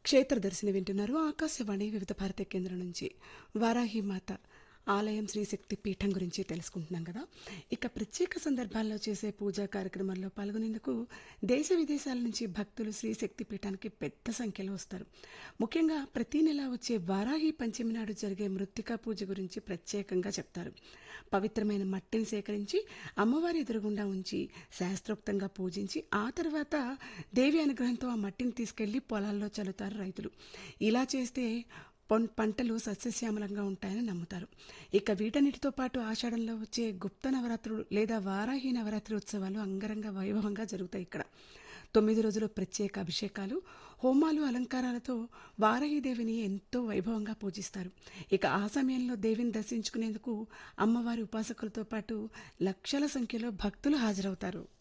క్షేత్రదర్శిని వింటున్నారు ఆకాశవాణి వివిధ భారత కేంద్రం నుంచి వారాహి మాత ఆలయం శ్రీశక్తి పీఠం గురించి తెలుసుకుంటున్నాం కదా ఇక ప్రత్యేక సందర్భాల్లో చేసే పూజా కార్యక్రమాల్లో పాల్గొనేందుకు దేశ విదేశాల నుంచి భక్తులు శ్రీశక్తి పీఠానికి పెద్ద సంఖ్యలో వస్తారు ముఖ్యంగా ప్రతి నెల వచ్చే వారాహి పంచమి నాడు జరిగే మృత్తికా పూజ గురించి ప్రత్యేకంగా చెప్తారు పవిత్రమైన మట్టిని సేకరించి అమ్మవారి ఎదురుగుండా ఉంచి శాస్త్రోక్తంగా పూజించి ఆ తర్వాత దేవి అనుగ్రహంతో ఆ మట్టిని తీసుకెళ్లి పొలాల్లో చల్లుతారు రైతులు ఇలా చేస్తే పొన్ పంటలు సస్యశ్యామలంగా ఉంటాయని నమ్ముతారు ఇక వీటన్నిటితో పాటు ఆషాఢంలో వచ్చే గుప్త నవరాత్రులు లేదా వారాహి నవరాత్రి ఉత్సవాలు అంగరంగ వైభవంగా జరుగుతాయి ఇక్కడ తొమ్మిది రోజులు ప్రత్యేక అభిషేకాలు హోమాలు అలంకారాలతో వారాహిదేవిని ఎంతో వైభవంగా పూజిస్తారు ఇక ఆ సమయంలో దేవిని దర్శించుకునేందుకు అమ్మవారి ఉపాసకులతో పాటు లక్షల సంఖ్యలో భక్తులు హాజరవుతారు